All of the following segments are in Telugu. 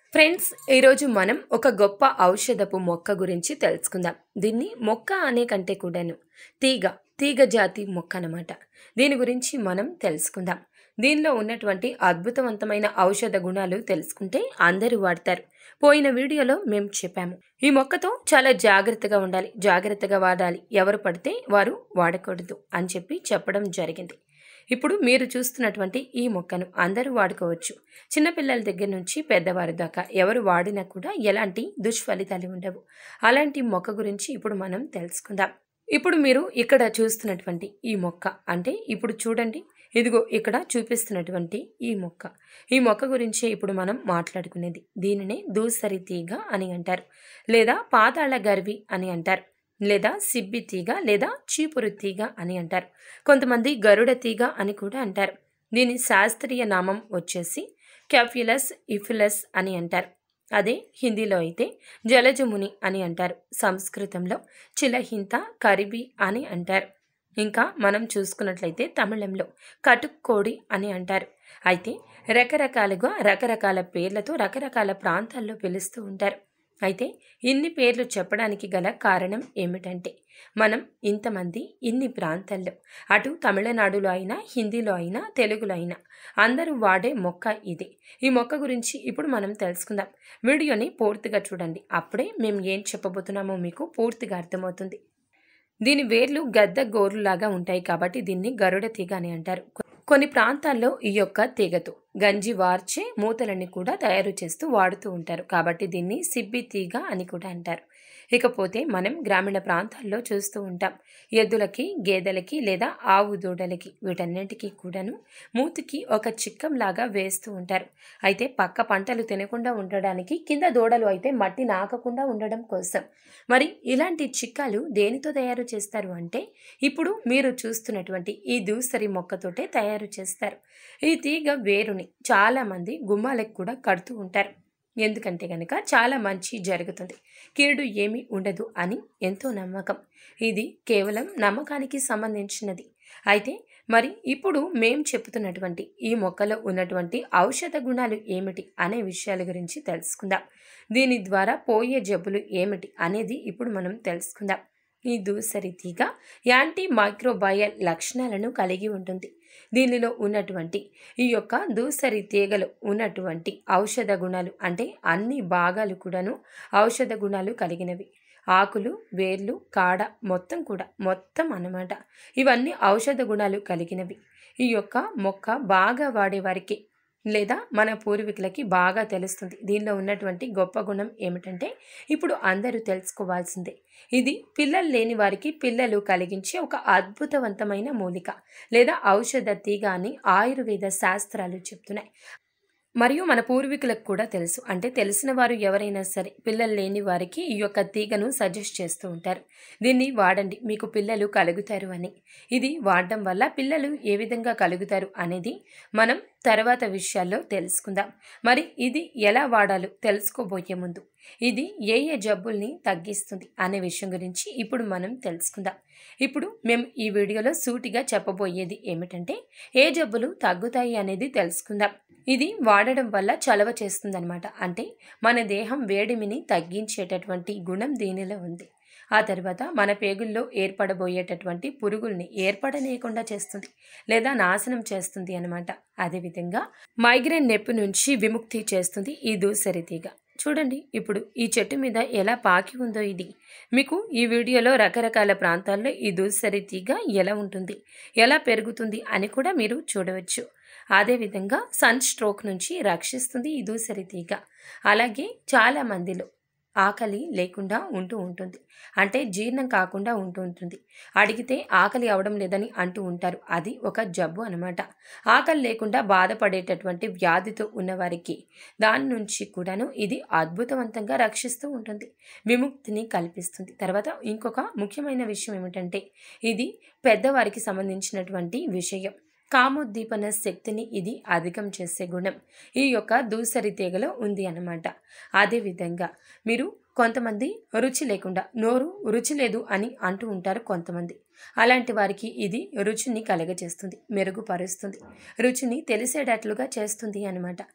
ఫ్రెండ్స్ ఈరోజు మనం ఒక గొప్ప ఔషధపు మొక్క గురించి తెలుసుకుందాం దీన్ని మొక్క అనే కంటే కూడాను తీగ తీగ జాతి మొక్క అన్నమాట దీని గురించి మనం తెలుసుకుందాం దీనిలో ఉన్నటువంటి అద్భుతవంతమైన ఔషధ గుణాలు తెలుసుకుంటే అందరూ వాడతారు పోయిన వీడియోలో మేము చెప్పాము ఈ మొక్కతో చాలా జాగ్రత్తగా ఉండాలి జాగ్రత్తగా వాడాలి ఎవరు పడితే వారు వాడకూడదు అని చెప్పి చెప్పడం జరిగింది ఇప్పుడు మీరు చూస్తున్నటువంటి ఈ మొక్కను అందరూ వాడుకోవచ్చు చిన్నపిల్లల దగ్గర నుంచి పెద్దవారి దాకా ఎవరు వాడినా కూడా ఎలాంటి దుష్ఫలితాలు ఉండవు అలాంటి మొక్క గురించి ఇప్పుడు మనం తెలుసుకుందాం ఇప్పుడు మీరు ఇక్కడ చూస్తున్నటువంటి ఈ మొక్క అంటే ఇప్పుడు చూడండి ఇదిగో ఇక్కడ చూపిస్తున్నటువంటి ఈ మొక్క ఈ మొక్క గురించి ఇప్పుడు మనం మాట్లాడుకునేది దీనినే దూసరి తీగ అని అంటారు లేదా పాతాళ గర్వి అని అంటారు లేదా సిబ్బి తీగ లేదా చీపురు తీగ అని అంటారు కొంతమంది గరుడ తీగ అని కూడా అంటారు దీని శాస్త్రీయ నామం వచ్చేసి క్యాఫ్యులస్ ఇఫిలస్ అని అంటారు అదే హిందీలో అయితే జలజముని అని అంటారు సంస్కృతంలో చిలహింత కరిబి అని అంటారు ఇంకా మనం చూసుకున్నట్లయితే తమిళంలో కటుక్కోడి అని అంటారు అయితే రకరకాలుగా రకరకాల పేర్లతో రకరకాల ప్రాంతాల్లో పిలుస్తూ ఉంటారు అయితే ఇన్ని పేర్లు చెప్పడానికి గల కారణం ఏమిటంటే మనం ఇంతమంది ఇన్ని ప్రాంతాల్లో అటు తమిళనాడులో అయినా హిందీలో అయినా తెలుగులో అయినా అందరూ వాడే మొక్క ఇది ఈ మొక్క గురించి ఇప్పుడు మనం తెలుసుకుందాం వీడియోని పూర్తిగా చూడండి అప్పుడే మేము ఏం చెప్పబోతున్నామో మీకు పూర్తిగా అర్థమవుతుంది దీని వేర్లు గద్ద గోర్లులాగా ఉంటాయి కాబట్టి దీన్ని గరుడ తీగ అని అంటారు కొన్ని ప్రాంతాల్లో ఈ యొక్క తీగతో గంజి వార్చే మూతలని కూడా తయారు చేస్తూ వాడుతూ ఉంటారు కాబట్టి దీన్ని సిబ్బి తీగ అని కూడా అంటారు ఇకపోతే మనం గ్రామీణ ప్రాంతాల్లో చూస్తూ ఉంటాం ఎద్దులకి గేదెలకి లేదా ఆవు దూడలకి వీటన్నింటికీ కూడాను మూతికి ఒక చిక్కంలాగా వేస్తూ ఉంటారు అయితే పక్క పంటలు తినకుండా ఉండడానికి కింద దూడలు అయితే మట్టి నాకకుండా ఉండడం కోసం మరి ఇలాంటి చిక్కాలు దేనితో తయారు చేస్తారు అంటే ఇప్పుడు మీరు చూస్తున్నటువంటి ఈ దూసరి మొక్కతోటే తయారు చేస్తారు ఈ తీగ వేరుని చాలామంది గుమ్మాలకు కూడా కడుతూ ఉంటారు ఎందుకంటే కనుక చాలా మంచి జరుగుతుంది కీడు ఏమీ ఉండదు అని ఎంతో నమ్మకం ఇది కేవలం నమ్మకానికి సంబంధించినది అయితే మరి ఇప్పుడు మేం చెప్తున్నటువంటి ఈ మొక్కలో ఉన్నటువంటి ఔషధ గుణాలు ఏమిటి అనే విషయాల గురించి తెలుసుకుందాం దీని ద్వారా పోయే జబ్బులు ఏమిటి అనేది ఇప్పుడు మనం తెలుసుకుందాం ఈ దూసరి తీగ యాంటీ మైక్రోబయల్ లక్షణాలను కలిగి ఉంటుంది దీనిలో ఉన్నటువంటి ఈ యొక్క దూసరి తీగలో ఉన్నటువంటి ఔషధ గుణాలు అంటే అన్ని భాగాలు కూడాను ఔషధ గుణాలు కలిగినవి ఆకులు వేర్లు కాడ మొత్తం కూడా మొత్తం అన్నమాట ఇవన్నీ ఔషధ గుణాలు కలిగినవి ఈ యొక్క మొక్క బాగా వాడేవారికి లేదా మన పూర్వీకులకి బాగా తెలుస్తుంది దీనిలో ఉన్నటువంటి గొప్ప గుణం ఏమిటంటే ఇప్పుడు అందరూ తెలుసుకోవాల్సిందే ఇది పిల్లలు లేని వారికి పిల్లలు కలిగించే ఒక అద్భుతవంతమైన మూలిక లేదా ఔషధ తీగ అని ఆయుర్వేద శాస్త్రాలు చెప్తున్నాయి మరియు మన పూర్వీకులకు కూడా తెలుసు అంటే తెలిసిన వారు ఎవరైనా సరే పిల్లలు లేని వారికి ఈ యొక్క తీగను సజెస్ట్ చేస్తూ ఉంటారు దీన్ని వాడండి మీకు పిల్లలు కలుగుతారు అని ఇది వాడడం వల్ల పిల్లలు ఏ విధంగా కలుగుతారు అనేది మనం తర్వాత విషయాల్లో తెలుసుకుందాం మరి ఇది ఎలా వాడాలో తెలుసుకోబోయే ముందు ఇది ఏ ఏ జబ్బుల్ని తగ్గిస్తుంది అనే విషయం గురించి ఇప్పుడు మనం తెలుసుకుందాం ఇప్పుడు మేము ఈ వీడియోలో సూటిగా చెప్పబోయేది ఏమిటంటే ఏ జబ్బులు తగ్గుతాయి అనేది తెలుసుకుందాం ఇది వాడడం వల్ల చలవ చేస్తుందన్నమాట అంటే మన దేహం వేడిమిని తగ్గించేటటువంటి గుణం దీనిలో ఉంది ఆ తర్వాత మన పేగుల్లో ఏర్పడబోయేటటువంటి పురుగుల్ని ఏర్పడనీయకుండా చేస్తుంది లేదా నాశనం చేస్తుంది అనమాట అదేవిధంగా మైగ్రేన్ నొప్పి నుంచి విముక్తి చేస్తుంది ఈ దూసరి తీగ చూడండి ఇప్పుడు ఈ చెట్టు మీద ఎలా పాకి ఉందో ఇది మీకు ఈ వీడియోలో రకరకాల ప్రాంతాల్లో ఈ దూసరి తీగ ఎలా ఉంటుంది ఎలా పెరుగుతుంది అని కూడా మీరు చూడవచ్చు అదేవిధంగా సన్ స్ట్రోక్ నుంచి రక్షిస్తుంది ఈ దూసరి తీగ అలాగే చాలా మందిలో ఆకలి లేకుండా ఉంటూ ఉంటుంది అంటే జీర్ణం కాకుండా ఉంటూ ఉంటుంది అడిగితే ఆకలి అవడం లేదని అంటూ ఉంటారు అది ఒక జబ్బు అనమాట ఆకలి లేకుండా బాధపడేటటువంటి వ్యాధితో ఉన్నవారికి దాని నుంచి కూడాను ఇది అద్భుతవంతంగా రక్షిస్తూ ఉంటుంది విముక్తిని కల్పిస్తుంది తర్వాత ఇంకొక ముఖ్యమైన విషయం ఏమిటంటే ఇది పెద్దవారికి సంబంధించినటువంటి విషయం కామోద్దీపన శక్తిని ఇది అధికం చేసే గుణం ఈ యొక్క దూసరి తీగలో ఉంది అన్నమాట అదేవిధంగా మీరు కొంతమంది రుచి లేకుండా నోరు రుచి లేదు అని అంటూ ఉంటారు కొంతమంది అలాంటి వారికి ఇది రుచిని కలగజేస్తుంది మెరుగుపరుస్తుంది రుచిని తెలిసేటట్లుగా చేస్తుంది అనమాట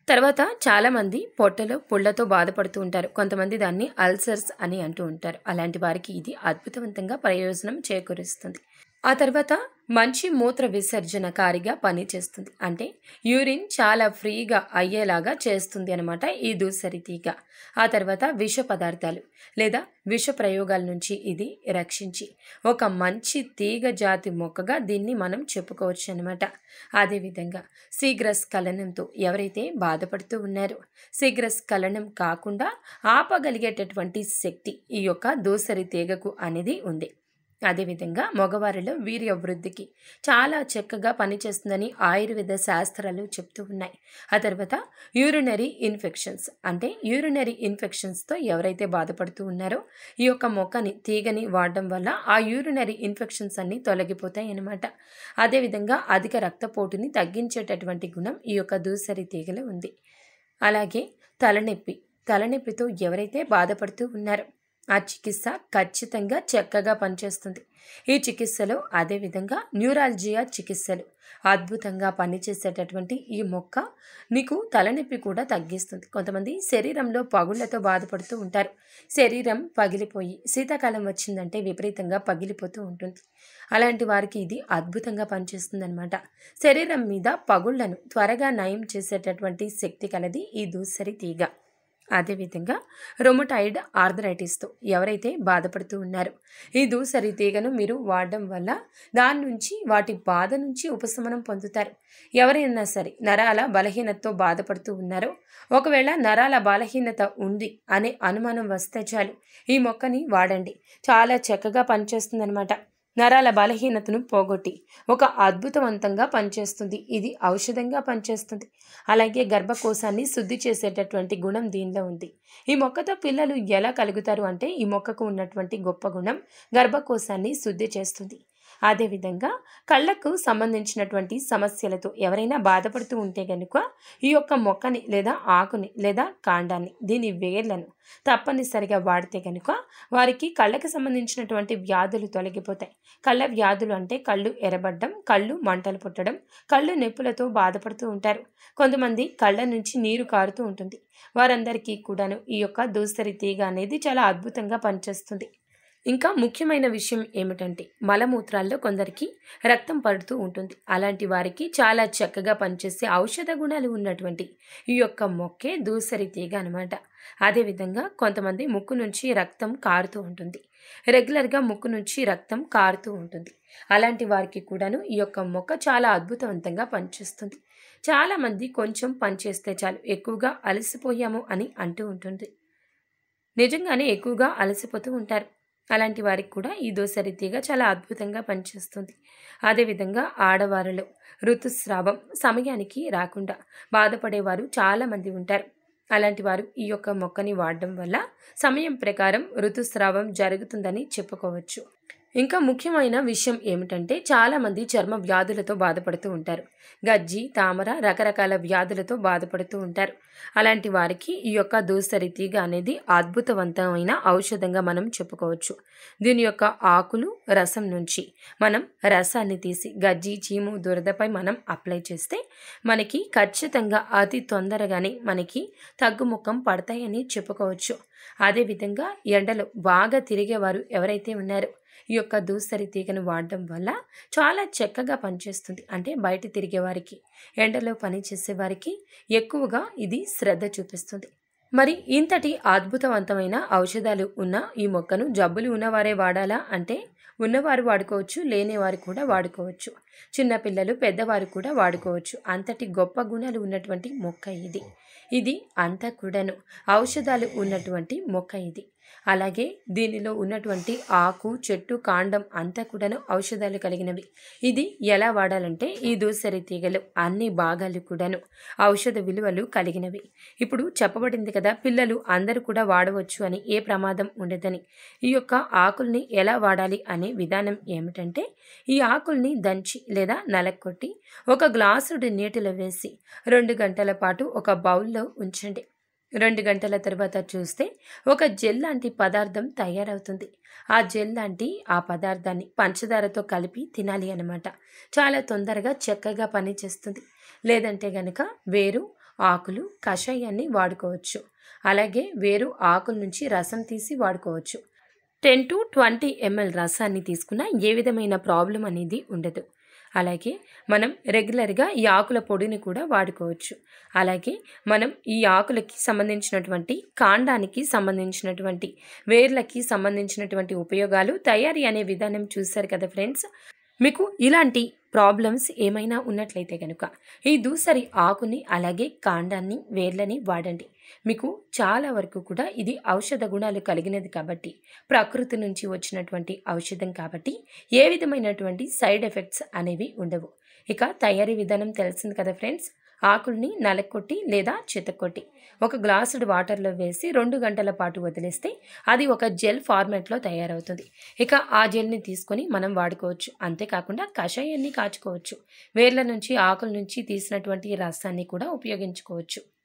తర్వాత చాలామంది పొట్టలో పుళ్ళతో బాధపడుతూ ఉంటారు కొంతమంది దాన్ని అల్సర్స్ అని అంటూ ఉంటారు అలాంటి వారికి ఇది అద్భుతవంతంగా ప్రయోజనం చేకూరుస్తుంది ఆ తర్వాత మంచి మూత్ర విసర్జనకారిగా పనిచేస్తుంది అంటే యూరిన్ చాలా ఫ్రీగా అయ్యేలాగా చేస్తుంది అనమాట ఈ దూసరి తీగ ఆ తర్వాత విష పదార్థాలు లేదా విష ప్రయోగాల నుంచి ఇది రక్షించి ఒక మంచి తీగ జాతి మొక్కగా దీన్ని మనం చెప్పుకోవచ్చు అనమాట అదేవిధంగా శీఘ్రస్ఖలనంతో ఎవరైతే బాధపడుతూ ఉన్నారో శీఘ్రస్ఖలనం కాకుండా ఆపగలిగేటటువంటి శక్తి ఈ యొక్క దూసరి తీగకు అనేది ఉంది అదేవిధంగా మగవారిలో వీర్య వృద్ధికి చాలా చక్కగా పనిచేస్తుందని ఆయుర్వేద శాస్త్రాలు చెప్తూ ఉన్నాయి ఆ తర్వాత యూరినరీ ఇన్ఫెక్షన్స్ అంటే యూరినరీ ఇన్ఫెక్షన్స్తో ఎవరైతే బాధపడుతూ ఉన్నారో ఈ యొక్క మొక్కని తీగని వాడడం వల్ల ఆ యూరినరీ ఇన్ఫెక్షన్స్ అన్నీ తొలగిపోతాయి అన్నమాట అదేవిధంగా అధిక రక్తపోటుని తగ్గించేటటువంటి గుణం ఈ యొక్క దూసరి తీగలో ఉంది అలాగే తలనొప్పి తలనొప్పితో ఎవరైతే బాధపడుతూ ఉన్నారో ఆ చికిత్స ఖచ్చితంగా చక్కగా పనిచేస్తుంది ఈ చికిత్సలో అదేవిధంగా న్యూరాలజియా చికిత్సలు అద్భుతంగా పనిచేసేటటువంటి ఈ మొక్క నీకు తలనొప్పి కూడా తగ్గిస్తుంది కొంతమంది శరీరంలో పగుళ్లతో బాధపడుతూ ఉంటారు శరీరం పగిలిపోయి శీతాకాలం వచ్చిందంటే విపరీతంగా పగిలిపోతూ ఉంటుంది అలాంటి వారికి ఇది అద్భుతంగా పనిచేస్తుంది అనమాట శరీరం మీద పగుళ్లను త్వరగా నయం చేసేటటువంటి శక్తి కలది ఈ దూసరి తీగ అదేవిధంగా రొమటాయిడ్ ఆర్థరైటిస్తో ఎవరైతే బాధపడుతూ ఉన్నారో ఈ దూసరి తీగను మీరు వాడడం వల్ల దాని నుంచి వాటి బాధ నుంచి ఉపశమనం పొందుతారు ఎవరైనా సరే నరాల బలహీనతతో బాధపడుతూ ఉన్నారో ఒకవేళ నరాల బలహీనత ఉంది అనే అనుమానం వస్తే చాలు ఈ మొక్కని వాడండి చాలా చక్కగా పనిచేస్తుందన్నమాట నరాల బలహీనతను పోగొట్టి ఒక అద్భుతవంతంగా పనిచేస్తుంది ఇది ఔషధంగా పనిచేస్తుంది అలాగే గర్భకోశాన్ని శుద్ధి చేసేటటువంటి గుణం దీనిలో ఉంది ఈ మొక్కతో పిల్లలు ఎలా కలుగుతారు అంటే ఈ మొక్కకు ఉన్నటువంటి గొప్ప గుణం గర్భకోశాన్ని శుద్ధి చేస్తుంది అదేవిధంగా కళ్ళకు సంబంధించినటువంటి సమస్యలతో ఎవరైనా బాధపడుతూ ఉంటే కనుక ఈ యొక్క మొక్కని లేదా ఆకుని లేదా కాండాన్ని దీని వేర్లను తప్పనిసరిగా వాడితే కనుక వారికి కళ్ళకి సంబంధించినటువంటి వ్యాధులు తొలగిపోతాయి కళ్ళ వ్యాధులు అంటే కళ్ళు ఎరబడ్డం కళ్ళు మంటలు పుట్టడం కళ్ళు నొప్పులతో బాధపడుతూ ఉంటారు కొంతమంది కళ్ళ నుంచి నీరు కారుతూ ఉంటుంది వారందరికీ కూడాను ఈ యొక్క దూసరి తీగ అనేది చాలా అద్భుతంగా పనిచేస్తుంది ఇంకా ముఖ్యమైన విషయం ఏమిటంటే మలమూత్రాల్లో కొందరికి రక్తం పడుతూ ఉంటుంది అలాంటి వారికి చాలా చక్కగా పనిచేసే ఔషధ గుణాలు ఉన్నటువంటి ఈ యొక్క మొక్కే దూసరి తీగ అనమాట అదేవిధంగా కొంతమంది ముక్కు నుంచి రక్తం కారుతూ ఉంటుంది రెగ్యులర్గా ముక్కు నుంచి రక్తం కారుతూ ఉంటుంది అలాంటి వారికి కూడాను ఈ యొక్క మొక్క చాలా అద్భుతవంతంగా పనిచేస్తుంది చాలామంది కొంచెం పనిచేస్తే చాలు ఎక్కువగా అలసిపోయాము అని అంటూ ఉంటుంది నిజంగానే ఎక్కువగా అలసిపోతూ ఉంటారు అలాంటి వారికి కూడా ఈ దోసరి తీగ చాలా అద్భుతంగా పనిచేస్తుంది అదేవిధంగా ఆడవారిలో ఋతుస్రావం సమయానికి రాకుండా బాధపడేవారు చాలామంది ఉంటారు అలాంటి వారు ఈ యొక్క మొక్కని వాడడం వల్ల సమయం ప్రకారం ఋతుస్రావం జరుగుతుందని చెప్పుకోవచ్చు ఇంకా ముఖ్యమైన విషయం ఏమిటంటే చాలామంది చర్మ వ్యాధులతో బాధపడుతూ ఉంటారు గజ్జి తామర రకరకాల వ్యాధులతో బాధపడుతూ ఉంటారు అలాంటి వారికి ఈ యొక్క దూసరి తీగ అనేది అద్భుతవంతమైన ఔషధంగా మనం చెప్పుకోవచ్చు దీని యొక్క ఆకులు రసం నుంచి మనం రసాన్ని తీసి గజ్జి చీము దురదపై మనం అప్లై చేస్తే మనకి ఖచ్చితంగా అతి తొందరగానే మనకి తగ్గుముఖం పడతాయని చెప్పుకోవచ్చు అదేవిధంగా ఎండలో బాగా తిరిగేవారు ఎవరైతే ఉన్నారో ఈ యొక్క దూసరి తీగను వాడడం వల్ల చాలా చక్కగా పనిచేస్తుంది అంటే బయట తిరిగే వారికి ఎండలో పని చేసే వారికి ఎక్కువగా ఇది శ్రద్ధ చూపిస్తుంది మరి ఇంతటి అద్భుతవంతమైన ఔషధాలు ఉన్న ఈ మొక్కను జబ్బులు ఉన్నవారే వాడాలా అంటే ఉన్నవారు వాడుకోవచ్చు లేనివారు కూడా వాడుకోవచ్చు చిన్నపిల్లలు పెద్దవారు కూడా వాడుకోవచ్చు అంతటి గొప్ప గుణాలు ఉన్నటువంటి మొక్క ఇది ఇది అంతా కూడాను ఔషధాలు ఉన్నటువంటి మొక్క ఇది అలాగే దీనిలో ఉన్నటువంటి ఆకు చెట్టు కాండం అంతా కూడాను ఔషధాలు కలిగినవి ఇది ఎలా వాడాలంటే ఈ దూసరి తీగలు అన్ని భాగాలు కూడాను ఔషధ విలువలు కలిగినవి ఇప్పుడు చెప్పబడింది కదా పిల్లలు అందరూ కూడా వాడవచ్చు అని ఏ ప్రమాదం ఉండదని ఈ యొక్క ఆకుల్ని ఎలా వాడాలి అనే విధానం ఏమిటంటే ఈ ఆకుల్ని దంచి లేదా నలక్కొట్టి ఒక గ్లాసుడు నీటిలో వేసి రెండు గంటల పాటు ఒక బౌల్లో ఉంచండి రెండు గంటల తర్వాత చూస్తే ఒక జెల్ లాంటి పదార్థం తయారవుతుంది ఆ జెల్ లాంటి ఆ పదార్థాన్ని పంచదారతో కలిపి తినాలి అన్నమాట చాలా తొందరగా చక్కగా పనిచేస్తుంది లేదంటే గనక వేరు ఆకులు కషాయాన్ని వాడుకోవచ్చు అలాగే వేరు ఆకుల నుంచి రసం తీసి వాడుకోవచ్చు టెన్ టు ట్వంటీ ఎంఎల్ రసాన్ని తీసుకున్న ఏ విధమైన ప్రాబ్లం అనేది ఉండదు అలాగే మనం రెగ్యులర్గా ఈ ఆకుల పొడిని కూడా వాడుకోవచ్చు అలాగే మనం ఈ ఆకులకి సంబంధించినటువంటి కాండానికి సంబంధించినటువంటి వేర్లకి సంబంధించినటువంటి ఉపయోగాలు తయారీ అనే విధానం చూశారు కదా ఫ్రెండ్స్ మీకు ఇలాంటి ప్రాబ్లమ్స్ ఏమైనా ఉన్నట్లయితే కనుక ఈ దూసరి ఆకుని అలాగే కాండాన్ని వేర్లని వాడండి మీకు చాలా వరకు కూడా ఇది ఔషధ గుణాలు కలిగినది కాబట్టి ప్రకృతి నుంచి వచ్చినటువంటి ఔషధం కాబట్టి ఏ విధమైనటువంటి సైడ్ ఎఫెక్ట్స్ అనేవి ఉండవు ఇక తయారీ విధానం తెలిసింది కదా ఫ్రెండ్స్ ఆకుల్ని నలకొట్టి లేదా చితకొట్టి ఒక గ్లాసుడు వాటర్లో వేసి రెండు గంటల పాటు వదిలేస్తే అది ఒక జెల్ ఫార్మాట్లో తయారవుతుంది ఇక ఆ జెల్ని తీసుకొని మనం వాడుకోవచ్చు అంతేకాకుండా కషాయాన్ని కాచుకోవచ్చు వేర్ల నుంచి ఆకుల నుంచి తీసినటువంటి రసాన్ని కూడా ఉపయోగించుకోవచ్చు